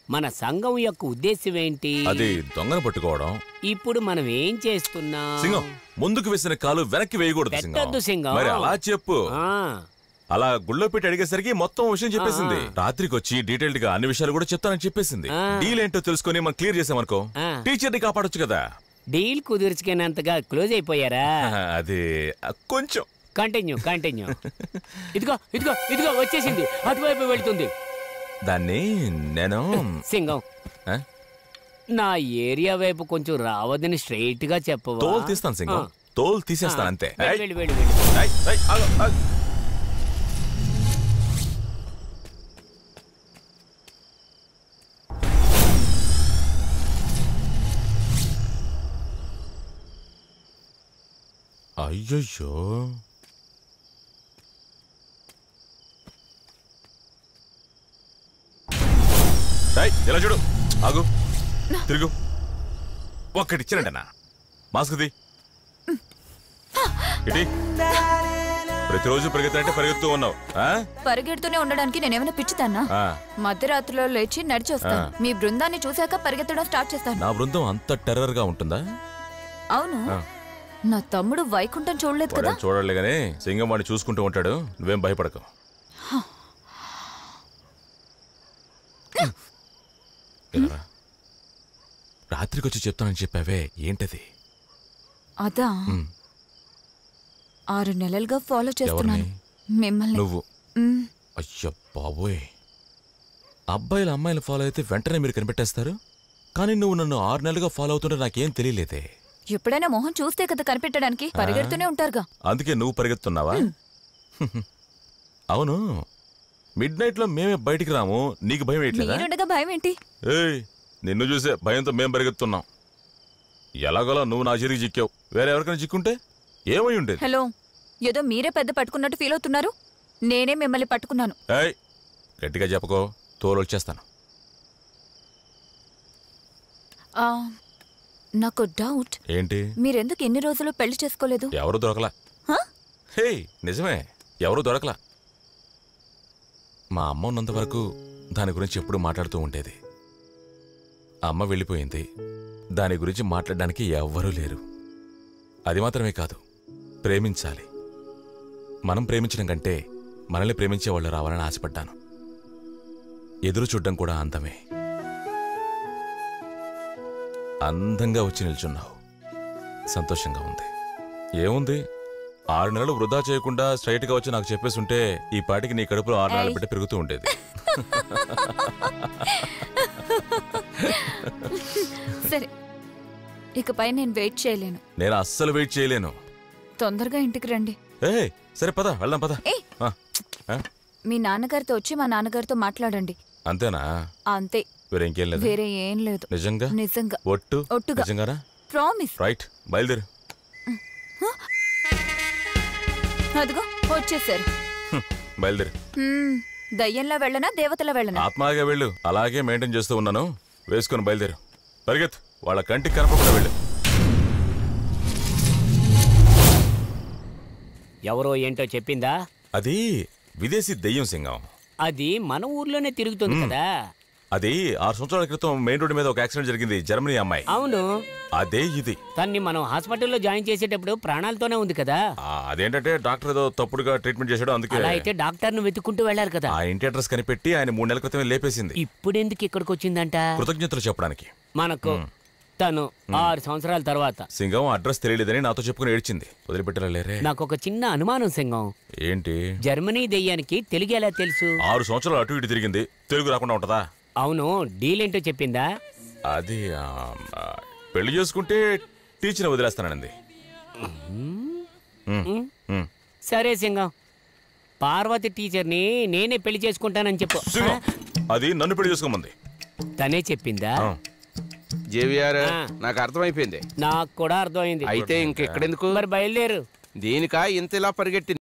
మన సంఘం యొక్క ఉద్దేశం ఏంటి అది దొంగను పట్టుకోవడం ఇప్పుడు మనం ఏం చేస్తున్నాం సింగం ముందుకు వేసిన కాలు వెనక్కి వేయకూడదు పెట్టొద్దు సింగం. మరి అలా చెప్పు ఆ, అలా గుళ్ళో పెట్టి అడిగేసరికి మొత్తం విషయం చెప్పేసింది రాత్రికి వచ్చి డీటెయిల్డ్ గా అన్ని విషయాలు కూడా చెప్తానని చెప్పేసింది ఆ. డీల్ ఏంటో తెలుసుకొని మనం క్లియర్ చేసామనుకో ఆ. టీచర్ ని కాపాడొచ్చు కదా డీల్ కుదుర్చుకునేంతగా క్లోజ్ అయిపోయారా అది ఆ, కొంచెం కంటిన్యూ కంటిన్యూ ఇదిగో ఇదిగో ఇదిగో వచ్చేసింది అటువైపు వెళ్తుంది దాన్ని నేను సింగం ఆ? నా ఏరియా వైపు కొంచెం రావద్దని స్ట్రైట్ గా చెప్పవా తోలు తీస్తాను సింగం ఆ. తోలు తీసేస్తాను ఆ, అంతే వెళ్ళు, ఏయ్, వెళ్ళు, వెళ్ళు, వెళ్ళు. ఏయ్, ఏయ్, ఆగు, ఆగు. అయ్యయ్యో ఏయ్, ఇలా చూడు ఆగు తిరుగు ఒక్కటి ఇచ్చినట్టనా మాస్క్ ది ఇటీ ప్రతిరోజు పరిగెత్తంటే పరిగెత్తూ ఉన్నావు ఆ? పరిగెడుతూనే ఉండడానికి నేనేమైనా పిచ్చితానా ఆ, మధ్యరాత్రిలో లేచి నడిచి వస్తాను మీ బృందాన్ని చూశాక పరిగెత్తడం స్టార్ట్ చేస్తాను నా బృందం అంత టెర్రర్ గా ఉంటుందా అవును ఆ. నా తమ్ముడు వైకుంఠం చూడలేదు కదా వాడేం చూడలే గానీ సింగం వాడిని చూసుకుంటూ ఉంటాడు నువ్వేం భయపడకు ఎలారా? రాత్రికి వచ్చి చెప్తానని చెప్పావే ఏంటది అదా ఉమ్, ఆరు నెలలుగా ఫాలో చేస్తున్నాను మిమ్మల్ని నువ్వు మ్, అయ్య బాబోయ్ అబ్బాయిలు అమ్మాయిలు ఫాలో అయితే వెంటనే మీరు కనిపెట్టేస్తారు కానీ నువ్వు నన్ను ఆరు నెలలుగా ఫాలో అవుతుంటే నాకేం తెలియలేదే ఎప్పుడైనా మొహం చూస్తే కదా కనిపెట్టడానికి పరిగెడుతూనే ఉంటారుగా అందుకే నువ్వు పరిగెత్తున్నావా అవును మిడ్ నైట్ లో మేమే బయటికి రాము నీకు భయం వేయట్లేదా మీరుండగా భయం ఏంటి ఏయ్ నిన్ను చూసే భయంతో మేం పరిగెత్తున్నాం ఎలాగోలా నువ్వు నా చిరికి చిక్కావు వేరే ఎవరికైనా చిక్కుంటే ఏమై ఉండేది హలో ఏదో మీరే పెద్ద పట్టుకున్నట్టు ఫీల్ అవుతున్నారు నేనే మిమ్మల్ని పట్టుకున్నాను ఏయ్ గట్టిగా చెప్పకో తోలు వచ్చేస్తాను ఆ, నాకు డౌట్ ఏంటి మీరెందుకు ఎన్ని రోజులు పెళ్లి చేసుకోలేదు ఎవరు దొరకలా హ? హే నిజమే ఎవరు దొరకలా మా అమ్మ ఉన్నంత వరకు దాని గురించి ఎప్పుడూ మాట్లాడుతూ ఉండేది అమ్మ వెళ్ళిపోయింది దాని గురించి మాట్లాడడానికి ఎవ్వరూ లేరు అది మాత్రమే కాదు ప్రేమించాలి మనం ప్రేమించడం కంటే మనల్ని ప్రేమించే వాళ్ళు రావాలని ఆశపడ్డాను ఎదురు చూడ్డం కూడా అందమే అందంగా వచ్చి నిల్చున్నావు సంతోషంగా ఉంది ఏముంది ఆరు నెలలు వృధా చేయకుండా స్ట్రైట్ గా వచ్చి నాకు చెప్పేసి ఉంటే ఈ పాటికి నీ కడుపులో ఆరు నెలలు ఏయ్. పెట్టి పెరుగుతూ ఉండేది సరే ఇకపై నేను వెయిట్ చేయలేను నేను అస్సలు వెయిట్ చేయలేను తొందరగా ఇంటికి రండి ఏ సరే పద వెళ్దాం పద ఏ ఆ, ఆ, మీ నాన్నగారితో వచ్చి మా నాన్నగారితో మాట్లాడండి అంతేనా అంతే వేరే ఇంకేం లేదు వేరే ఏం లేదు నిజంగా నిజంగా ఒట్టు ఒట్టుగా. నిజంగానా ప్రామిస్ రైట్ బయలుదేరు అదిగో వచ్చేసారు హ్మ్, బయలుదేరు హ్మ్, దయ్యంలా వెళ్ళనా దేవతలా వెళ్ళనా ఆత్మాగా వెళ్ళు అలాగే మెయింటైన్ చేస్తూ ఉన్నాను వేసుకొని బయలుదేరు పరిగెత్తు వాళ్ళ కంటికి కనపడకుండా వెళ్ళు ఎవరో ఏంటో చెప్పిందా అది విదేశీ దెయ్యం సింగం అది మన ఊర్లోనే తిరుగుతుంది కదా అది ఆరు సంవత్సరాల క్రితం మెయిన్ రోడ్డు మీద ఒక యాక్సిడెంట్ జరిగింది జర్మనీ అమ్మాయి అవును అదే ఇది తన్ని మనం హాస్పిటల్లో జాయిన్ చేసేటప్పుడు ప్రాణాలతోనే ఉంది కదా ఆ, అదేంటంటే డాక్టర్ ఏదో తప్పుడుగా ట్రీట్మెంట్ చేశాడు అందుకే అలా అయితే డాక్టర్ను వెతుక్కుంటూ వెళ్ళారు కదా ఆ ఇంటి అడ్రస్ కనిపెట్టి ఆయన మూడు నెలల క్రితమే లేపేసింది ఇప్పుడు ఎందుకు ఇక్కడికి వచ్చిందంట కృతజ్ఞతలు చెప్పడానికి మనకు తను ఆరు సంవత్సరాల తర్వాత సింగం అడ్రస్ తెలియలేదని నాతో చెప్పుకుని ఏడ్చింది వదిలిపెట్టరా లేరే నాకు ఒక చిన్న అనుమానం సింగం ఏంటి జర్మనీ దెయ్యానికి తెలుగు ఎలా తెలుసు ఆరు సంవత్సరాలు అటు ఇటు తిరిగింది తెలుగు రాకుండా ఉంటదా అవును డీల్ ఏంటో చెప్పిందా అది ఆ, ఆ, పెళ్లి చేసుకుంటే టీచర్ వదిలేస్తానండి ఉమ్, ఉమ్. సరే సింగం పార్వతి టీచర్ని నేనే పెళ్లి చేసుకుంటానని చెప్పు సింగం అది నన్ను పెళ్లి చేసుకోమంది తనే చెప్పిందా ఆ, జేవిఆర్ ఆ. నాకు అర్థమైపోయింది నాకు కూడా అర్థమైంది అయితే ఇంకెక్కడెందుకు మరి బయలుదేరు దీనికా ఇంత ఇలా పరిగెట్టింది